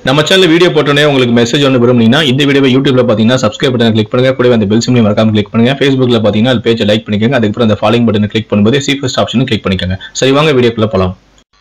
நம்ம channel video போட்டோன்னே உங்களுக்கு மெசேஜ் ஒன்று விரும்புனீங்கன்னா இந்த வீடியோவை யூடியூப்ல பார்த்தீங்கன்னா சப்ஸ்கிரைப் பட்டன் கிளிக் பண்ணுங்க கூடவே அந்த பெல் சிம்லையும் மறக்காம கிளிக் பண்ணுங்க ஃபேஸ்புக்ல பார்த்தீங்கன்னா அது பேஜை லைக் பண்ணிக்கோங்க அதுக்கப்புறம் அந்த ஃபாலோயிங் பட்டனை கிளிக் பண்ணும்போது சி ஃபர்ஸ்ட் ஆப்ஷனும் கிளிக் பண்ணிக்கோங்க சரி வாங்க வீடியோக்குள்ள போலாம்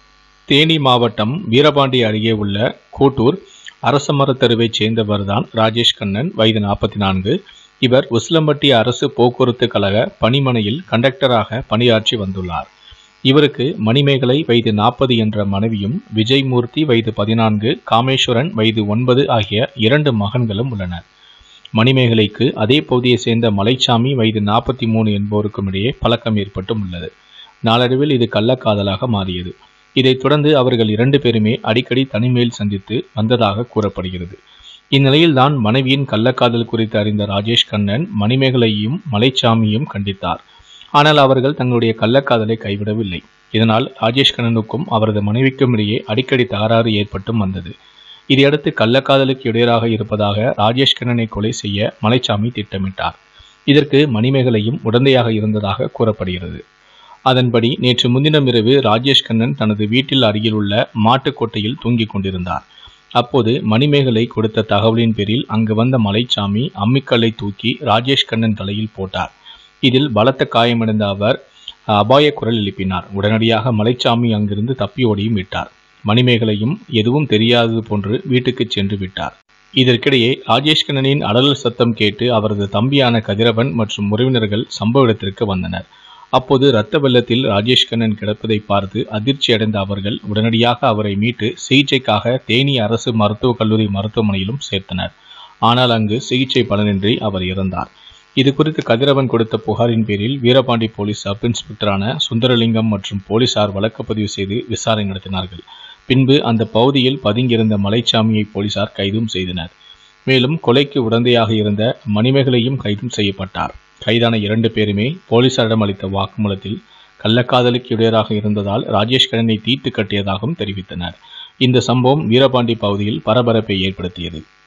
தேனி மாவட்டம் வீரபாண்டி அருகே உள்ள கோட்டூர் அரசமர தெருவைச் சேர்ந்தவர் தான் ராஜேஷ் கண்ணன் வயது நாற்பத்தி நான்கு இவர் உசிலம்பட்டி அரசு போக்குவரத்து கழக பணிமனையில் கண்டக்டராக பணியாற்றி வந்துள்ளார் இவருக்கு மணிமேகலை வயது நாற்பது என்ற மனைவியும் விஜய்மூர்த்தி வயது பதினான்கு காமேஸ்வரன் வயது ஒன்பது ஆகிய இரண்டு மகன்களும் உள்ளனர் மணிமேகலைக்கு அதே பகுதியைச் சேர்ந்த மலைச்சாமி வயது நாற்பத்தி மூணு என்பவருக்கும் இடையே பழக்கம் ஏற்பட்டும் உள்ளது நாளடைவில் இது கள்ளக்காதலாக மாறியது இதைத் தொடர்ந்து அவர்கள் இரண்டு பேருமே அடிக்கடி தனிமையில் சந்தித்து வந்ததாக கூறப்படுகிறது இந்நிலையில்தான் மனைவியின் கள்ளக்காதல் குறித்து அறிந்த ராஜேஷ் கண்ணன் மணிமேகலையும் மலைச்சாமியும் கண்டித்தார் ஆனால் அவர்கள் தங்களுடைய கள்ளக்காதலை கைவிடவில்லை இதனால் ராஜேஷ் கண்ணனுக்கும் அவரது மனைவிக்கும் இடையே அடிக்கடி தகராறு ஏற்பட்டும் வந்தது இதையடுத்து கள்ளக்காதலுக்கு இடையராக இருப்பதாக ராஜேஷ் கண்ணனை கொலை செய்ய மலைச்சாமி திட்டமிட்டார் இதற்கு மணிமேகலையும் உடந்தையாக இருந்ததாக கூறப்படுகிறது அதன்படி நேற்று முன்தினம் இரவு ராஜேஷ் கண்ணன் தனது வீட்டில் அருகில் உள்ள மாட்டுக்கொட்டையில் தூங்கிக் கொண்டிருந்தார் அப்போது மணிமேகலை கொடுத்த தகவலின் பேரில் அங்கு வந்த மலைச்சாமி அம்மிக்கல்லை தூக்கி ராஜேஷ் கண்ணன் தலையில் போட்டார் இதில் பலத்த காயமடைந்த அவர் அபாய குரல் எழுப்பினார் உடனடியாக மலைச்சாமி அங்கிருந்து தப்பி ஓடியும் விட்டார் மணிமேகலையும் எதுவும் தெரியாதது போன்று வீட்டுக்கு சென்று விட்டார் இதற்கிடையே ராஜேஷ் கண்ணனின் அடல் சத்தம் கேட்டு அவரது தம்பியான கதிரவன் மற்றும் உறவினர்கள் சம்பவ இடத்திற்கு வந்தனர் அப்போது இரத்த வெள்ளத்தில் ராஜேஷ் கண்ணன் கிடப்பதை பார்த்து அதிர்ச்சி அடைந்த அவர்கள் உடனடியாக அவரை மீட்டு சிகிச்சைக்காக தேனி அரசு மருத்துவக் கல்லூரி மருத்துவமனையிலும் சேர்த்தனர் ஆனால் அங்கு சிகிச்சை பலனின்றி அவர் இறந்தார் இது குறித்து கதிரவன் கொடுத்த புகாரின் பேரில் வீரபாண்டி போலீஸ் சப் இன்ஸ்பெக்டரான சுந்தரலிங்கம் மற்றும் போலீசார் வழக்கு பதிவு செய்து விசாரணை நடத்தினார்கள் பின்பு அந்த பகுதியில் பதுங்கியிருந்த மலைச்சாமியை போலீசார் கைதும் செய்தனர் மேலும் கொலைக்கு உடந்தையாக இருந்த மணிமேகலையும் கைதும் செய்யப்பட்டார் கைதான இரண்டு பேருமே போலீசாரிடம் அளித்த வாக்குமூலத்தில் கள்ளக்காதலுக்கு இடையராக இருந்ததால் ராஜேஷ் கண்ணனை தீர்த்து கட்டியதாகவும் தெரிவித்தனர் இந்த சம்பவம் வீரபாண்டி பகுதியில் பரபரப்பை ஏற்படுத்தியது